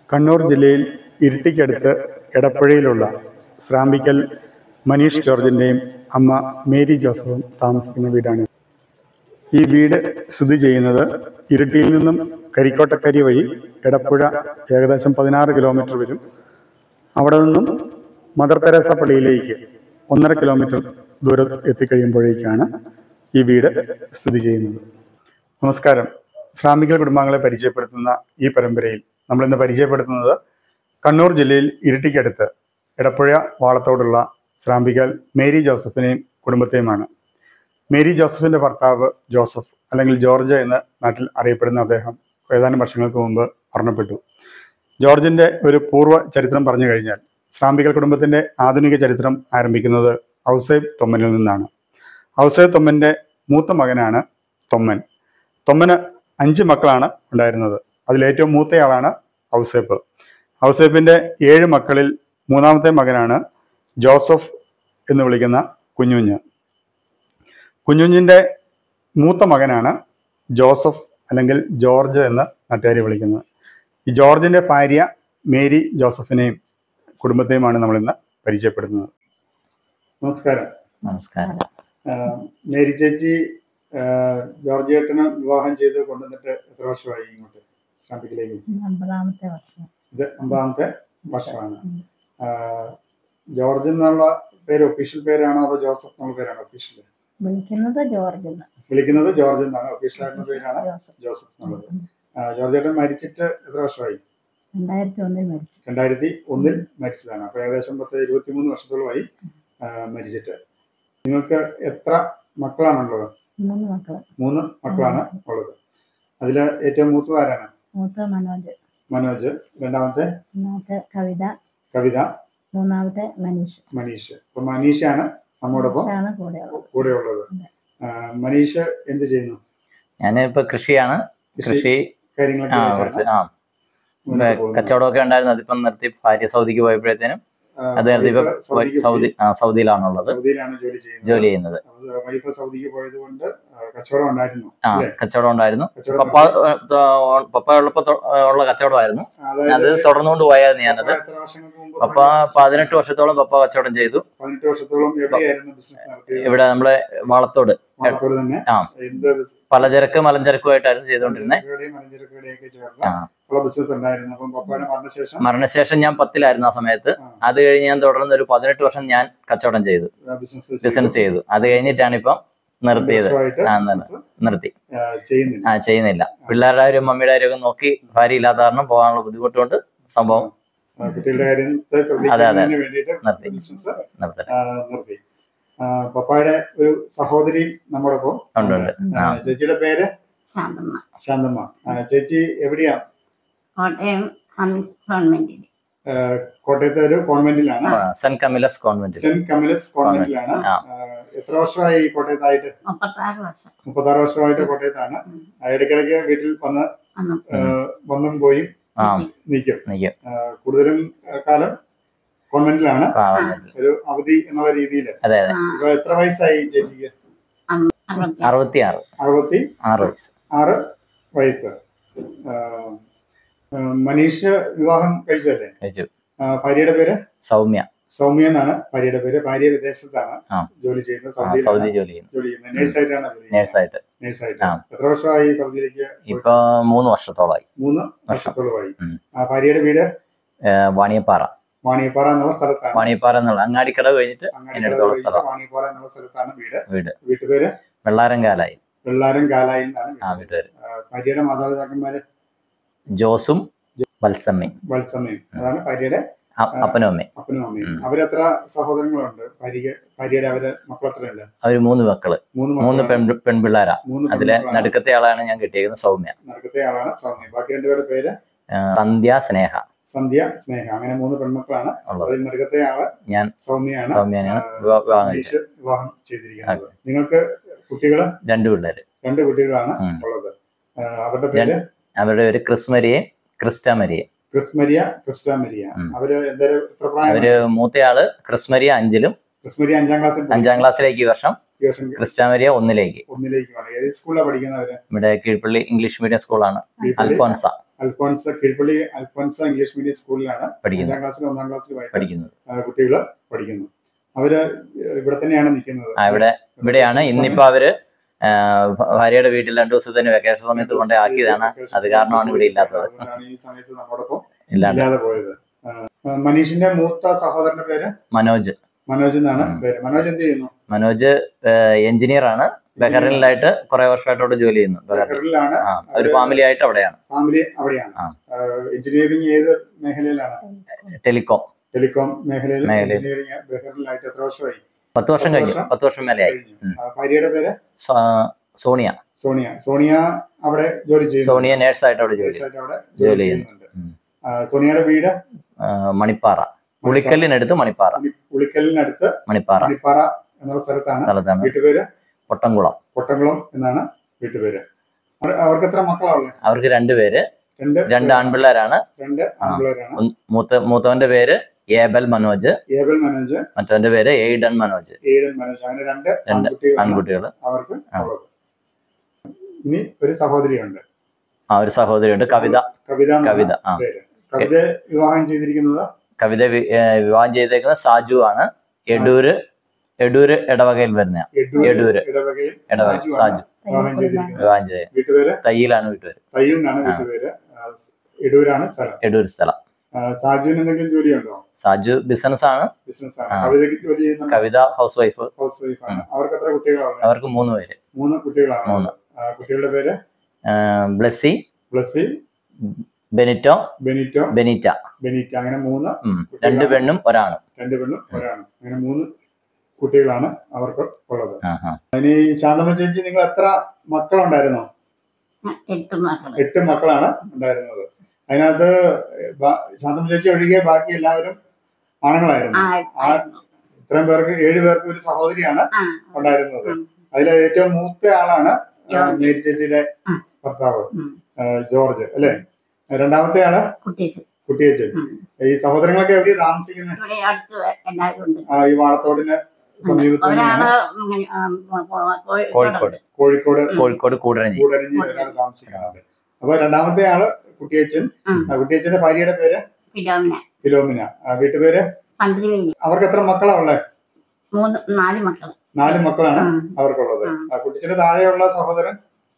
കണ്ണൂർ ജില്ലയിൽ ഇരിട്ടിക്കടുത്ത് എടപ്പുഴയിലുള്ള ശ്രാമ്പിക്കൽ മനീഷ് ജോർജിൻ്റെയും അമ്മ മേരി ജോസഫും താമസിക്കുന്ന വീടാണ് ഈ വീട് സ്ഥിതി ചെയ്യുന്നത് ഇരിട്ടിയിൽ നിന്നും കരിക്കോട്ടക്കരി വഴി എടപ്പുഴ ഏകദേശം പതിനാറ് കിലോമീറ്റർ വരും അവിടെ നിന്നും മദർ തെരേസ പള്ളിയിലേക്ക് ഒന്നര കിലോമീറ്റർ ദൂരം എത്തിക്കഴിയുമ്പോഴേക്കാണ് ഈ വീട് സ്ഥിതി ചെയ്യുന്നത് നമസ്കാരം ശ്രാമികൽ കുടുംബാംഗങ്ങളെ പരിചയപ്പെടുത്തുന്ന ഈ പരമ്പരയിൽ നമ്മൾ ഇന്ന് പരിചയപ്പെടുത്തുന്നത് കണ്ണൂർ ജില്ലയിൽ ഇരിട്ടിക്കടുത്ത് എടപ്പുഴ വാളത്തോടുള്ള ശ്രാമ്പികൽ മേരി ജോസഫിനെയും കുടുംബത്തെയുമാണ് മേരി ജോസഫിന്റെ ഭർത്താവ് ജോസഫ് അല്ലെങ്കിൽ ജോർജ് എന്ന് നാട്ടിൽ അറിയപ്പെടുന്ന അദ്ദേഹം ഏതാനും വർഷങ്ങൾക്ക് മുമ്പ് മരണപ്പെട്ടു ജോർജിന്റെ ഒരു പൂർവ്വ ചരിത്രം പറഞ്ഞു കഴിഞ്ഞാൽ ശ്രാമ്പികൽ കുടുംബത്തിന്റെ ആധുനിക ചരിത്രം ആരംഭിക്കുന്നത് ഔസേബ് തൊമ്മനിൽ നിന്നാണ് ഔസേബ് തൊമ്മന്റെ മൂത്ത മകനാണ് തൊമ്മൻ തൊമ്മന് അഞ്ച് മക്കളാണ് ഉണ്ടായിരുന്നത് അതിലേറ്റവും മൂത്തയാളാണ് ഔസേപ്പ് ഔസേപ്പിന്റെ ഏഴ് മക്കളിൽ മൂന്നാമത്തെ മകനാണ് ജോസഫ് എന്ന് വിളിക്കുന്ന കുഞ്ഞുഞ്ഞ് കുഞ്ഞുഞ്ഞിന്റെ മൂത്ത മകനാണ് ജോസഫ് അല്ലെങ്കിൽ ജോർജ് എന്ന് നാട്ടുകാർ വിളിക്കുന്നത് ഈ ജോർജിന്റെ ഭാര്യ മേരി ജോസഫിനെയും കുടുംബത്തെയുമാണ് നമ്മൾ ഇന്ന് പരിചയപ്പെടുത്തുന്നത് നമസ്കാരം നമസ്കാരം ആഹ് മേരി ചേച്ചി ആഹ് ജോർജ് ഏട്ടനെ വിവാഹം ചെയ്ത് കൊണ്ടുവന്നിട്ട് എത്ര വർഷമായി ഇങ്ങോട്ട് ശ്രാമ്പിക്കിലേക്ക് അമ്പതാമത്തെ വർഷം ഇത് അമ്പതാമത്തെ വർഷമാണ് ഉം. ആഹ് ജോർജ് എന്നുള്ള പേര് ഒഫീഷ്യൽ പേരാണോ അതോ ജോസഫ് എന്നുള്ള പേരാണോ ഒഫീഷ്യൽ വിളിക്കുന്നത് ജോർജ് എന്ന് വിളിക്കുന്നത് ജോർജ് എന്നാണ് ഒഫീഷ്യൽ ആയിട്ടുള്ള പേരാണ് ജോസഫ് ജോസഫ് എന്നുള്ളത് ഉം. ആഹ് ജോർജ് ഏട്ടൻ മരിച്ചിട്ട് എത്ര വർഷമായി രണ്ടായിരത്തി ഒന്നിൽ മരിച്ചു രണ്ടായിരത്തി ഒന്നിൽ മരിച്ചതാണ് അപ്പൊ ഏകദേശം പത്ത് ഇരുപത്തിമൂന്ന് വർഷത്തോളമായി ആഹ് മരിച്ചിട്ട് നിങ്ങൾക്ക് എത്ര മക്കളാണുള്ളത് മൂന്ന് മക്കള് മൂന്ന് മക്കളാണ് ഉള്ളത് അതില് ഏറ്റവും മൂത്തത് ആരാണ് മൂത്ത മനോജ് മനോജ് രണ്ടാമത്തെ ഒന്നാമത്തെ കവിത കവിത മൂന്നാമത്തെ മനീഷ് മനീഷ് അപ്പൊ മനീഷാണ് നമ്മോടൊപ്പം മനീഷാണ് കൂടെ ഉള്ളത് കൂടെ ഉള്ളത് ആഹ് മനീഷ് എന്ത് ചെയ്യുന്നു ഞാനിപ്പോ കൃഷിയാണ് കൃഷി കാര്യങ്ങളൊക്കെ ആ ആയിട്ടാണ് കുറച്ച് ആ മുന്നോട്ട് പോകുന്നത്. കച്ചവടമൊക്കെ ഉണ്ടായിരുന്നു അതിപ്പം നിർത്തി ഭാര്യ സൗദിക്ക് പോയപ്പോഴത്തേനും ആഹ് അത് നിർത്തി ഇപ്പൊ വൈഫ് സൗദിക്ക് സൗദി പോയി. ആ സൗദിയിലാണുള്ളത് സൗദിയിലാണ് ജോലി ചെയ്യുന്നത് ജോലി ചെയ്യുന്നത് അത് വൈഫ് സൗദിക്ക് പോയത് കൊണ്ട് കച്ചവടം ഉണ്ടായിരുന്നു ആ അല്ലേ? കച്ചവടം ഉണ്ടായിരുന്നു കച്ചവടം പപ്പ ഏ, പപ്പ ഉള്ളപ്പോ തൊ- ഉള്ള കച്ചവടമായിരുന്നു അത് അതായത് തുടർന്നുകൊണ്ട് പോയായിരുന്നു ഞാനത് പപ്പ എത്ര വർഷങ്ങൾക്ക് മുമ്പ് പപ്പ തുടങ്ങിയ പതിനെട്ട് വർഷത്തോളം പപ്പ കച്ചവടം ചെയ്തു പതിനെട്ട് വർഷത്തോളം എവിടെയായിരുന്നു ബിസിനസ് നടത്തിയത് ഇവിടെ നമ്മളെ വളത്തോട് വളത്തോട് തന്നെ ആ. എന്ത് ബിസിനസ് പലചരക്ക് മലഞ്ചരക്കുമായിട്ടായിരുന്നു ചെയ്തുകൊണ്ടിരുന്നത് മലഞ്ചരക്കുകളുടെയും മലഞ്ചരക്കുകളുടെയും ഒക്കെ ചേർന്ന് ആ ഉള്ള ബിസിനസ് ഉണ്ടായിരുന്നു അപ്പം പപ്പയുടെ മരണശേഷം മരണശേഷം ഞാൻ പത്തിലായിരുന്നു ആ സമയത്ത് ആ, അത് കഴിഞ്ഞ് ഞാൻ തുടർന്ന് ഒരു പതിനെട്ട് വർഷം ഞാൻ കച്ചവടം ചെയ്തു ആ ബിസിനസ് ബിസിനസ് ചെയ്തു അത് കഴിഞ്ഞിട്ടാണ് ഇപ്പം നിർത്തിയത് വർഷമായിട്ട് ആ, ബിസിനസ് നിർത്തി ആ, ചെയ്യുന്നില്ല ആ ചെയ്യുന്നില്ല പിള്ളേരുടെ കാര്യം മമ്മിയുടെ കാര്യം ഒക്കെ നോക്കി ഭാര്യ ഇല്ലാത്ത കാരണം പോകാനുള്ള ബുദ്ധിമുട്ടുകൊണ്ട് സംഭവം ആ, കുട്ടികളുടെ കാര്യത്തെ അതെ, ശ്രദ്ധിക്കുന്നതിന് വേണ്ടിയിട്ട് നിർത്തി. ബിസിനസ് നിർത്തി ആ, നിർത്തി ആ, പപ്പായുടെ ഒരു സഹോദരി നമ്മോടൊപ്പം ഉണ്ട് ഉണ്ട് ആ, ആ ചേച്ചിയുടെ പേര് ശാന്തമ്മ ശാന്തമ്മ ആ, ചേച്ചി എവിടെയാ കോട്ടയം കമ്മ്യൂണിസ്റ്റ് ഗവൺമെന്റിൽ ആ, കോട്ടയത്തെ ഒരു കോൺവെന്റിലാണ് ആ, സെന്റ് കമിലസ് കോൺവെന്റിൽ സെന്റ് കമലസ് കോൺവെന്റിലാണ് ആ. ആ, എത്ര വർഷമായി കോട്ടയത്തായിട്ട് മുപ്പത്താറ് വർഷം മുപ്പത്താറ് വർഷമായിട്ട് കോട്ടയത്താണ് ഉം. ആ, ഇടയ്ക്കിടയ്ക്ക് വീട്ടിൽ വന്ന് അന്ന് ആ, വന്നും പോയും ആ നിൽക്കും നിൽക്കും ആ, കൂടുതലും ആ, കാലം കോൺവെന്റിലാണ് കോൺവെന്റിൽ ഒരു അവധി എന്നുള്ള രീതിയിൽ അതെ അതെ ആ, ഇപ്പൊ എത്ര വയസ്സായി ചേച്ചിക്ക് അറുപത്തി അറുപത്തി ആറ് അറുപത്തി ആറ് വയസ്സ് ആറ് വയസ്സ് ആ, ആ, മനീഷ് വിവാഹം കഴിച്ചല്ലേ കഴിച്ചു ആ, ഭാര്യയുടെ പേര് സൗമ്യ സൗമ്യ എന്നാണ് ഭാര്യയുടെ പേര് ഭാര്യ വിദേശത്താണ് ആ. ജോലി ചെയ്യുന്നത് ആ, സൗദി സൗദിയിലാണ് ജോലി ചെയ്യുന്നു ജോലി ചെയ്യുന്നത് നേഴ്സായിട്ടാണ് ജോലി ചെയ്യുന്നത് നേഴ്സായിട്ട് നേഴ്സായിട്ട് ആ. എത്ര വർഷമായി സൗദിയിലേക്ക് പോയിട്ട്? ഇപ്പൊ മൂന്ന് വർഷത്തോളമായി മൂന്ന് വർഷത്തോളമായി ഉം. ആ ഭാര്യയുടെ വീട് ഏ, വാണിയപ്പാറ വാണിയപ്പാറ എന്നുള്ള സ്ഥലത്താണ് വാണിയപ്പാറ എന്നുള്ള അങ്ങാടിക്കട കഴിഞ്ഞിട്ട് അങ്ങാടിക്കടവ് അതിനടുത്തുള്ള കഴിഞ്ഞിട്ട് സ്ഥലം വാണിയപ്പാറ എന്നുള്ള സ്ഥലത്താണ് വീട് വീട് വീട്ടുപേര് വെള്ളാരംകാലായി വെള്ളാരം കാലായിൽ നിന്നാണ് ആ വീട്. വീട്ടുപേര് ആ, ഭാര്യയുടെ മാതാപിതാക്കന്മാര് ജോസും വത്സമ്മയും വത്സമ്മയും അതാണ് ഭാര്യയുടെ അ- അപ്പനും അമ്മയും അപ്പനും അമ്മയും ഉം. അവരെത്ര സഹോദരങ്ങളുണ്ട് ഭാര്യ ഭാര്യയുടെ അവര് മക്കളെത്രയുണ്ട് അവര് മൂന്ന് മക്കള് മൂന്ന് മൂന്ന് മക്കളാണ്. പെൺ പെൺപിള്ളേരാ മൂന്ന് അതിലെ പെൺമക്കളാണ്. നടുക്കത്തെ ആളാണ് ഞാൻ കിട്ടിയിരിക്കുന്നത് സൗമ്യ നടുക്കത്തെ ആളാണ് സൗമ്യ ബാക്കി രണ്ടുപേരുടെ പേര് ആ, സന്ധ്യ സ്നേഹ സന്ധ്യ സ്നേഹ അങ്ങനെ മൂന്ന് പെൺമക്കളാണ് ഉള്ളത് അതിൽ നടുക്കത്തെ ആള് ഞാൻ സൗമ്യയാണ് സൗമ്യനെയാണ് ആ, വിവാ- വിവാഹം കഴിച്ചത് മനീഷ് വിവാഹം ചെയ്തിരിക്കുന്നത് നിങ്ങൾക്ക് കുട്ടികള് രണ്ടു പിള്ളേര് രണ്ട് കുട്ടികളാണ് ഉം. ഉള്ളത് ആ, അവരുടെ പേര് അവരുടെ ഒരു ക്രിസ്മരിയെ ക്രിസ്റ്റമരിയെ ക്രിസ്മരിയ ക്രിസ്റ്റാമരിയ ഉം. അവര് എന്തായാലും എത്ര പ്രായം അവര് മൂത്തയാള് ക്രിസ്മരിയ അഞ്ചിലും ക്രിസ്മരിയ അഞ്ചാം ക്ലാസ്സിൽ പഠിക്കുന്ന അഞ്ചാം ക്ലാസ്സിലേക്ക് ഈ വർഷം ഈ വർഷം ക്രിസ്റ്റാമരിയ ഒന്നിലേക്ക് ഒന്നിലേക്ക് വേണം ഏത് സ്കൂളിലാണ് പഠിക്കുന്നവര് ഇവിടെ കീഴ്പള്ളി ഇംഗ്ലീഷ് മീഡിയം സ്കൂളാണ് വീട്ടില് അൽഫോൻസ അൽഫോൺസ് കീഴ്പള്ളി അൽഫോൺസ് ഇംഗ്ലീഷ് മീഡിയം സ്കൂളിലാണ് പഠിക്കുന്നു അഞ്ചാം ക്ലാസ്സിലും ഒന്നാം ക്ലാസ്സിലുമായിട്ട് പഠിക്കുന്നത് കുട്ടികൾ പഠിക്കുന്നു അവര് ഇവിടെ തന്നെയാണ് നിൽക്കുന്നത് ആ ഇവിടെ ഇവിടെയാണ് ഇന്നിപ്പോ അവര് ആ, ഭാര്യയുടെ വീട്ടിൽ രണ്ടു ദിവസത്തിന് വെക്കേഷൻ സമയത്ത് കൊണ്ടേ ആക്കിയതാണ് അത് കാരണമാണ് ഇവിടെ ഇല്ലാത്തത് അതുകൊണ്ടാണ് ഈ സമയത്ത് നമ്മോടൊപ്പം ഇല്ലാതെ ഇല്ലാതെ പോയത് ആ, മനീഷിന്റെ മൂത്ത സഹോദരന്റെ പേര് മനോജ് മനോജ് എന്നാണ് ഉം. പേര് മനോജ് എന്ത് ചെയ്യുന്നു മനോജ് എഞ്ചിനീയർ ആണ് ബഹറിനിലായിട്ട് കുറെ വർഷമായിട്ട് അവിടെ ജോലി ചെയ്യുന്നു ബഹറിൻ ബഹറിലാണ് ആ ഒരു ഫാമിലി ആയിട്ട് അവിടെയാണ് ഫാമിലി അവിടെയാണ് ആ. എഞ്ചിനീയറിംഗ് ഏത് മേഖലയിലാണ് ടെലികോം ടെലികോം മേഖലയിൽ മേഖലയിൽ. എഞ്ചിനീയറിംഗ് ബഹറിലായിട്ട് എത്ര വർഷമായി പത്ത് വർഷം പത്ത് കഴിഞ്ഞു വർഷം? പത്ത് വർഷം മേലെയായി കഴിഞ്ഞു. ഉം. ആ, ഭാര്യയുടെ പേര് സോ- സോണിയ സോണിയ സോണിയ അവിടെ ജോലി ചെയ്യുന്നു സോണിയ നേഴ്സായിട്ട് അവിടെ ജോലി നഴ്സായിട്ട് അവിടെ ജോലി ജോലി ചെയ്യുന്നു. ചെയ്യുന്നുണ്ട് ഉം. ആ, സോണിയയുടെ വീട് ആ, മണിപ്പാറ ഉളിക്കല്ലിനടുത്ത് മണിപ്പാറ ഉളി- ഉളിക്കലിനടുത്ത് മണിപ്പാറ മണിപ്പാറ എന്നുള്ള സ്ഥലത്താണ് സ്ഥലത്താണ് വീട്ടുപേര് പൊട്ടംകുളം പൊട്ടംകുളം എന്നാണ് വീട്ടുപേര് അവർ- അവർക്ക് എത്ര മക്കളാ ഉള്ളത് അവർക്ക് രണ്ടുപേര് രണ്ട് രണ്ട് ആൺപിള്ളേരാണ് രണ്ട് ആൺപിള്ളേരാണ് ഒന്ന് മൂത്ത മൂത്തവന്റെ പേര് ഏബൽ മനോജ് ഏബൽ മനോജ് മറ്റവന്റെ പേര് എയ്ഡൻ മനോജ് ഏഴൻ മനോജ് അങ്ങനെ രണ്ട് രണ്ട് ആൺകുട്ടികളാണ് ആൺകുട്ടികൾ അവർക്ക് ആ. ഉള്ളത് ഇനി ഒരു സഹോദരിയുണ്ട് ആ ഒരു സഹോദരിയുണ്ട് കവിത കവിത എന്നാണ് കവിത ആ പേര് കവിത വിവാഹം ചെയ്തിരിക്കുന്നത് കവിത വി- ഏ, വിവാഹം ചെയ്തേക്കുന്നത് സാജു ആണ് എടൂര് എടൂര് ഇടവകയിൽ വരുന്ന എടൂര് എടൂര്. ഇടവകയിൽ ഇടവക സാജു ആണ് സാജു വിവാഹം ചെയ്തിരിക്കുന്നത് വിവാഹം ചെയ്ത വീട്ടുപേര് തയ്യിലാണ് വീട്ടുപേര് തയ്യിൽ നിന്നാണ് ആ. വീട്ടുപേര് ആ, എടൂരാണ് സ്ഥലം എടൂര് സ്ഥലം ആ, സാജുവിന് എന്തെങ്കിലും ജോലിയുണ്ടോ സാജു ബിസിനസ് ആണ് ബിസിനസ് ആണ് ആ. കവിതയ്ക്ക് ജോലി ചെയ്യുന്ന Kavitha housewife housewife ആണ് അവർക്ക് എത്ര കുട്ടികളാണ് അവർക്ക് മൂന്ന് പേര് മൂന്ന് കുട്ടികളാണ് മൂന്ന്. ആ, കുട്ടികളുടെ പേര് ആ, Blessy Blessy Benito Benito Benita Benita അങ്ങനെ മൂന്ന് ഉം. രണ്ട് പെണ്ണും ഒരാണും രണ്ട് പെണ്ണും ഒരാണ് അങ്ങനെ മൂന്ന് കുട്ടികളാണ് അവർക്ക് ഉള്ളത് ആ, ആ. ഇനി ശാന്തമ്മ ചേച്ചി നിങ്ങൾ എത്ര മക്കളുണ്ടായിരുന്നോ എട്ട് മക്കള് എട്ട് മക്കളാണ് ഉണ്ടായിരുന്നത് അതിനകത്ത് ബ- ശാന്തമ്മ ചേച്ചി ഒഴികെ ബാക്കി എല്ലാവരും ആണുങ്ങളായിരുന്നു ആ ആയിരുന്നു. ഇത്രയും പേർക്ക് ഏഴു പേർക്ക് ഒരു സഹോദരിയാണ് ആ ഉണ്ടായിരുന്നത് ഉം. അതിൽ ഏറ്റവും മൂത്ത ആളാണ് ആ, ജോർജ്. മേരി ചേച്ചിയുടെ ആ. ഭർത്താവ് ഉം. ആ, ജോർജ് അല്ലെ രണ്ടാമത്തെ ആള് കുട്ടീസ് കുട്ടിയച്ചൻ ഉം. ഈ സഹോദരങ്ങളൊക്കെ എവിടെയാ താമസിക്കുന്നത് ഇവിടെ അടുത്ത് എല്ലാവരും ഉണ്ട് ആ, ഈ വാളത്തോടിന് സമീപത്ത് തന്നെയാണ് ഒരാള് ഉം, ആ, കോ- കോ- കോഴിക്കോട് കോഴിക്കോട് കോഴിക്കോട് കോഴിക്കോട് കൂടരഞ്ഞി കൂടരഞ്ഞി ഒരാൾ താമസിക്കുന്നുണ്ട് അപ്പൊ രണ്ടാമത്തെ ആള് കുട്ടിയച്ചൻ ഉം. ആ, കുട്ടിയച്ചന്റെ ഭാര്യയുടെ പേര് ഫിലോമിന ഫിലോമിന ആ, വീട്ടുപേര് പന്തിരിവേലി അവർക്ക് എത്ര മക്കളാ ഉള്ളത് മൂന്ന് നാല് മക്കള് നാല് മക്കളാണ് ഉം. അവർക്കുള്ളത് ഉം. ആ, കുട്ടിച്ചന്റെ താഴെയുള്ള സഹോദരൻ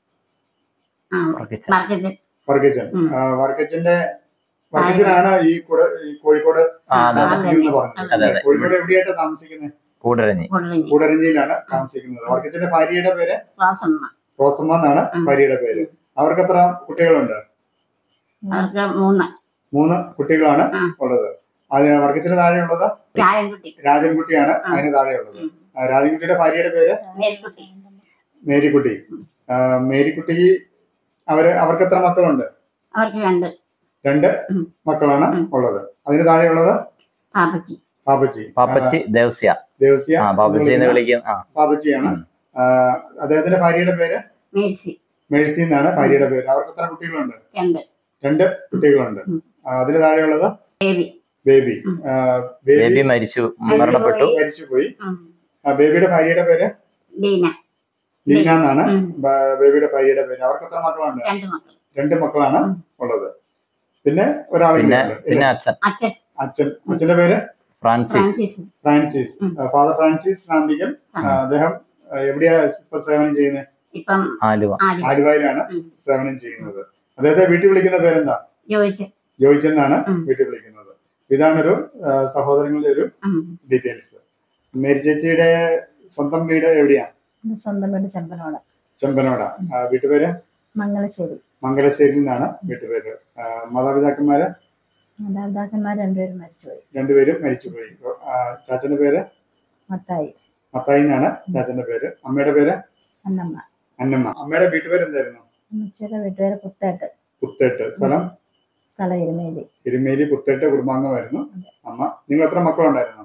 ആ ഉറപ്പിച്ച. മാർക്കറ്റ് വർഗച്ചൻ ഉം. ആ, വർഗച്ചന്റെ വർഗച്ചനാണ് ഈ കൂടെ ഈ കോഴിക്കോട് ആ അതെ അതെ താമസിക്കുന്നത് പറഞ്ഞത് അതെ, അതെ. കോഴിക്കോട് എവിടെയായിട്ട് താമസിക്കുന്നത് കൂടരഞ്ഞി കൊള്ളിഞ്ഞി കൂടരഞ്ചിയിലാണ് താമസിക്കുന്നത് വർഗച്ചന്റെ ഭാര്യയുടെ പേര് ക്ലാസ്സമ്മ റോസമ്മ എന്നാണ് ഉം. ഭാര്യയുടെ പേര് അവർക്ക് എത്ര കുട്ടികളുണ്ട് അവർക്ക് മൂന്ന് മൂന്ന് കുട്ടികളാണ് ഉം. ഉള്ളത് അത് വർഗത്തിന് താഴെയുള്ളത് ചായൻകുട്ടി രാജൻകുട്ടിയാണ് ഉം. അതിന് താഴെയുള്ളത് ഉം. ആ, രാജൻകുട്ടിയുടെ ഭാര്യയുടെ പേര് മേരിക്കുട്ടി മേരിക്കുട്ടി ആ, മേരിക്കുട്ടി അവര് അവർക്ക് എത്ര മക്കളുണ്ട് അവർക്ക് രണ്ട് രണ്ട് ഉം. മക്കളാണ് ഉം. ഉള്ളത് അതിന് താഴെയുള്ളത് പാപ്പച്ചി പാപ്പച്ചി പാപ്പച്ചി ദേവസ്യ ദേവസ്യ ആ പാപ്പച്ചി എന്ന് എന്ന് വിളിക്കും ആ പാപ്പച്ചിയാണ് ഉം. ആ, അദ്ദേഹത്തിന്റെ ഭാര്യയുടെ പേര് മേഴ്സി മേഴ്സി എന്നാണ് ഭാര്യയുടെ പേര് അവർക്ക് എത്ര കുട്ടികളുണ്ട് രണ്ട് രണ്ട് കുട്ടികളുണ്ട് ഉം. ആ, അതിന് താഴെയുള്ളത് ബേബി ബേബി ഉം. ആ, ബേബി ബേബി മരിച്ചു മരണപ്പെട്ടു മരിച്ചുപോയി ഉം. ആ, ബേബിയുടെ ഭാര്യയുടെ പേര് ലീന ലീന എന്നാണ് ഉം. ബ- ബേബിയുടെ ഭാര്യയുടെ പേര് അവർക്ക് എത്ര മക്കളുണ്ട് രണ്ട് മക്കൾ രണ്ട് മക്കളാണ് ഉം. ഉള്ളത് പിന്നെ ഒരാൾ പിന്നെ പിന്നെ അച്ഛൻ അച്ഛൻ അച്ഛൻ അച്ഛന്റെ പേര് ഫ്രാൻസിസ് ഫ്രാൻസിസ് ഫ്രാൻസിസ് ഉം. ഫാദർ ഫ്രാൻസിസ് റാമ്പിക്കൽ ആ. ആ, അദ്ദേഹം ആ, എവിടെയാ ഇപ്പൊ സേവനം ചെയ്യുന്നത് ഇപ്പം ആലുവ ആര് ആലുവയിലാണ് ഉം. സേവനം ചെയ്യുന്നത് അദ്ദേഹത്തെ വീട്ടിൽ വിളിക്കുന്ന പേരെന്താ ചോദിച്ചു ജോയിച്ചൻ എന്നാണ് ഉം. വീട്ടിൽ വിളിക്കുന്നത് ഇതാണൊരു ആ, സഹോദരങ്ങളുടെ ഒരു ഡീറ്റെയിൽസ് മേരി ചേച്ചിയുടെ സ്വന്തം വീട് എവിടെയാ ഇത് സ്വന്തം വീട് ചെമ്പനോട് ചെമ്പനോട ആ, വീട്ടുപേര് മംഗലശ്ശേരി മംഗലശ്ശേരിയിൽ നിന്നാണ് വീട്ടുപേര് ആ, മാതാപിതാക്കന്മാര് മാതാപിതാക്കന്മാർ രണ്ടുപേരും മരിച്ചുപോയി രണ്ടുപേരും മരിച്ചുപോയി ആ, ചാച്ചന്റെ പേര് മത്തായി മത്തായി എന്നാണ് ചാച്ചന്റെ പേര് അമ്മയുടെ പേര് അന്നമ്മ അന്നമ്മ അമ്മയുടെ വീട്ടുപേര് എന്തായിരുന്നു അമ്മച്ചിയുടെ വീട്ടുപേര് പുത്തേട്ട് പുത്തേട്ട് സ്ഥലം സ്ഥലം ഇരുമേലി എരുമേലി പുത്തേട്ട് കുടുംബാംഗമായിരുന്നു അമ്മ നിങ്ങൾ എത്ര മക്കളുണ്ടായിരുന്നു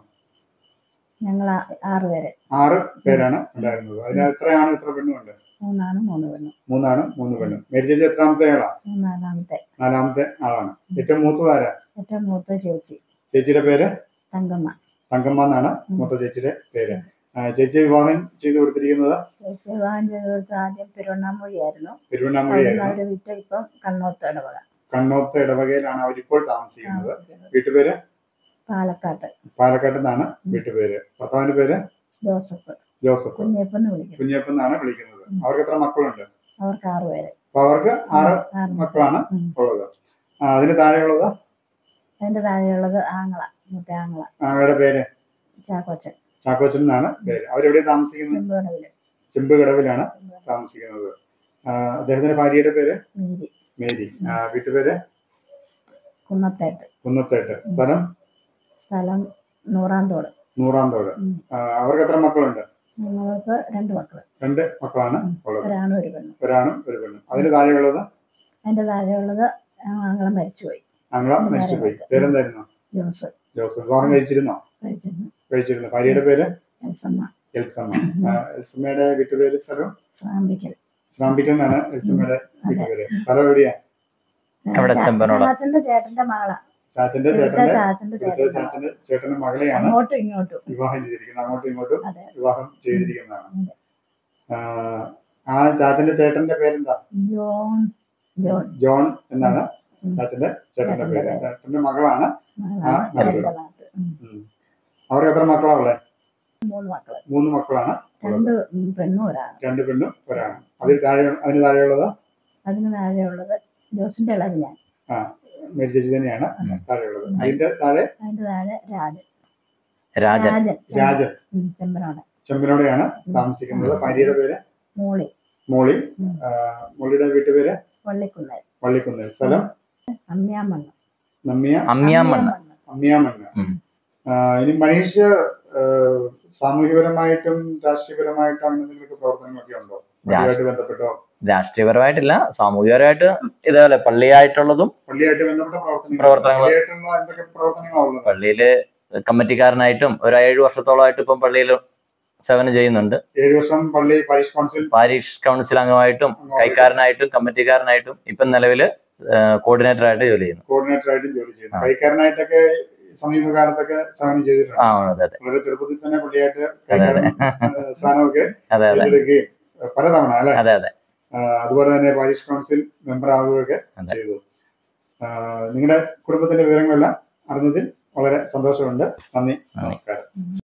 ഞങ്ങൾ ആറ് പേര് ആറ് പേരാണ് ഉണ്ടായിരുന്നത് അതിന് എത്രയാണ് എത്ര പെണ്ണുണ്ട് മൂന്നാണ് മൂന്ന് പെണ്ണും മൂന്നാണ് മൂന്ന് പെണ്ണും മേരി ചേച്ചി എത്രാമത്തെ ആളാ മൂന്നാലാമത്തെ നാലാമത്തെ ആളാണ് ഏറ്റവും മൂത്തതാരാ ഏറ്റവും മൂത്ത ചേച്ചി ചേച്ചിയുടെ പേര് തങ്കമ്മ തങ്കമ്മ എന്നാണ് മൂത്ത ചേച്ചിയുടെ പേര് ആ, ചേച്ചി വിവാഹം ചെയ്തു കൊടുത്തിരിക്കുന്നത് ചേച്ചി വിവാഹം ചെയ്തവർക്ക് ആദ്യം തിരുവണ്ണാമൊഴിയായിരുന്നു തിരുവണ്ണാമൊഴിയായിരുന്നു അവര് വിറ്റ് ഇപ്പം കണ്ണോത്ത് ഇടവക കണ്ണോത്ത് ഇടവകയിലാണ് അവരിപ്പോൾ താമസിക്കുന്നത് വീട്ടുപേര് പാലക്കാട്ട് പാലക്കാട്ട് നിന്നാണ് വീട്ടുപേര് ഭർത്താവിന്റെ പേര് ജോസഫ് ജോസഫ് കുഞ്ഞപ്പന്ന് വിളിക്കും കുഞ്ഞപ്പൻ എന്നാണ് വിളിക്കുന്നത് അവർക്ക് എത്ര മക്കളുണ്ട് അവർക്ക് ആറ് പേര് അപ്പൊ അവർക്ക് ആറ് ആറ് മക്കളാണ് ഉം. ഉള്ളത് ആ, അതിന് താഴെയുള്ളത് അതിന്റെ താഴെയുള്ളത് ആങ്ങള മൂത്ത ആങ്ങള അവരുടെ പേര് ചാക്കോച്ചൻ ചാക്കോച്ചൻ എന്നാണ് പേര് അവരെവിടെ താമസിക്കുന്നത് ചെമ്പുകടവില് ചെമ്പുകടവിലാണ് താമസിക്കുന്നത് ആ, അദ്ദേഹത്തിന്റെ ഭാര്യയുടെ പേര് മീരി മേരി ആ, വീട്ടുപേര് കുന്നത്തേട്ട് കുന്നത്തേട്ട് സ്ഥലം സ്ഥലം നൂറാന്തോട് നൂറാന്തോട് ഉം. ആ, അവർക്ക് എത്ര മക്കളുണ്ട് ഞങ്ങൾക്ക് രണ്ട് മക്കള് രണ്ട് മക്കളാണ് ഉള്ളത് ഒരാണും ഒരു പെണ്ണും ഒരാണും ഒരു പെണ്ണും അതിന് താഴെയുള്ളത് അതിന്റെ താഴെയുള്ളത് ആങ്ങളെ മരിച്ചുപോയി ഞങ്ങളെ മരിച്ചുപോയി പേരെന്തായിരുന്നു ജോസ് ജോസഫ് വിവാഹം കഴിച്ചിരുന്നോ കഴിച്ചിരുന്നു കഴിച്ചിരുന്നു ഭാര്യയുടെ പേര് എൽസമ്മ എൽസമ്മ ആ, എൽസമ്മയുടെ വീട്ടുപേര് സ്ഥലം ശ്രാമ്പിക്കൽ ശ്രാമ്പിക്കൽ എന്നാണ് എൽസമ്മയുടെ വീട്ടുപേര് സ്ഥലം എവിടെയാ അവിടെ ചെമ്പനോട്. ചാച്ചന്റെ ചേട്ടന്റെ മകളാ ചാച്ചന്റെ ഇവിടുത്തെ ചേട്ടന്റെ ചാച്ചന്റെ ഇവിടുത്തെ ചേട്ടന്റെ മകളാ. ചാച്ചന്റെ ചേട്ടന്റെ മകളെയാണ് അങ്ങോട്ടും ഇങ്ങോട്ടും വിവാഹം ചെയ്തിരിക്കുന്നത് അങ്ങോട്ടും ഇങ്ങോട്ടും അതെ വിവാഹം ചെയ്തിരിക്കുന്നതാണ് അതെ. ആ, ആ ചാച്ചന്റെ ചേട്ടന്റെ പേരെന്താ ജോൺ ജോൺ ജോൺ എന്നാണ് ഉം. ചാച്ചന്റെ ചേട്ടന്റെ ചേട്ടന്റെ പേര് പേര്. ചേട്ടന്റെ മകളാണ് മകളാണ് ആ, എലിസബത്ത്. ഉം. ഉം. അവർക്ക് എത്ര മക്കളാ ഉള്ളത് മൂന്ന് മക്കള് മൂന്ന് മക്കളാണ് ഉള്ളത് രണ്ട് പെണ്ണും ഒരാണ് രണ്ട് പെണ്ണും ഒരാണ് അതിൽ താഴെ അതിന് താഴെയുള്ളത് അതിന് താഴെയുള്ളത് ജോസിന്റെ ഇളവ് ഞാൻ മേരി ചേച്ചി തന്നെയാണ് അതെ. താഴെയുള്ളത് അതിന്റെ താഴെ അതിന്റെ താഴെ രാജൻ രാജൻ രാജൻ രാജൻ ഉം, ചെമ്പനോട് ചെമ്പനോടെയാണ് താമസിക്കുന്നത് ഭാര്യയുടെ പേര് മൂളി മോളി ഉം. ആ, മോളിയുടെ വീട്ടുപേര് വള്ളിക്കുന്നേൽ വള്ളിക്കുന്നിൽ സ്ഥലം അമ്മിയാമണ്ണ് നമ്മിയ അമ്മിയാമ്മണ്ണ അമ്മിയാമണ്ണ് ഉം. ആ, ഇനി മനീഷ് ആ, സാമൂഹികപരമായിട്ടും രാഷ്ട്രീയപരമായിട്ടും അങ്ങനെ എന്തെങ്കിലും പ്രവർത്തനങ്ങളൊക്കെ ഉണ്ടോ പള്ളിയായിട്ട് ബന്ധപ്പെട്ടോ രാഷ്ട്രീയപരമായിട്ടില്ല സാമൂഹികപരമായിട്ട് ഇതേപോലെ പള്ളിയായിട്ടുള്ളതും പള്ളിയായിട്ട് ബന്ധപ്പെട്ട പ്രവർത്തനങ്ങൾ പ്രവർത്തനങ്ങൾ. പള്ളിയായിട്ടുള്ള എന്തൊക്കെ പ്രവർത്തനങ്ങളാണ് ഉള്ളത് പള്ളിയില് കമ്മിറ്റിക്കാരനായിട്ടും ഒരു ഏഴു വർഷത്തോളമായിട്ട് ഇപ്പം പള്ളിയിൽ സേവനം ചെയ്യുന്നുണ്ട് ഏഴു വർഷം പള്ളി പാരിഷ് കൗൺസിൽ പാരീഷ് കൗൺസിൽ അംഗമായിട്ടും കൈക്കാരനായിട്ടും കമ്മിറ്റിക്കാരനായിട്ടും ഇപ്പം നിലവില് കോർഡിനേറ്റർ ആയിട്ട് ജോലി ചെയ്യുന്നു കോർഡിനേറ്റർ ആയിട്ടും ജോലി ചെയ്യുന്നു ആ. കൈക്കാരനായിട്ടൊക്കെ സമീപകാലത്തൊക്കെ സേവനം ചെയ്തിട്ടുണ്ട് ആ അതെ അതെ വളരെ ചെറുപ്പത്തിൽ തന്നെ പള്ളിയായിട്ട് കൈക്കാരൻ ഏഹ്, സ്ഥാനമൊക്കെ അതെ അതെ ഏറ്റെടുക്കുകയും ഏഹ്, പലതവണ അല്ലെ അതെ അതെ അതുപോലെ തന്നെ പാരിഷ് കൗൺസിൽ മെമ്പർ ആവുകയൊക്കെ അതെ. ചെയ്തു ആ, നിങ്ങളുടെ കുടുംബത്തിന്റെ വിവരങ്ങളെല്ലാം അറിഞ്ഞതിൽ വളരെ സന്തോഷമുണ്ട് നന്ദി നന്ദി. നമസ്കാരം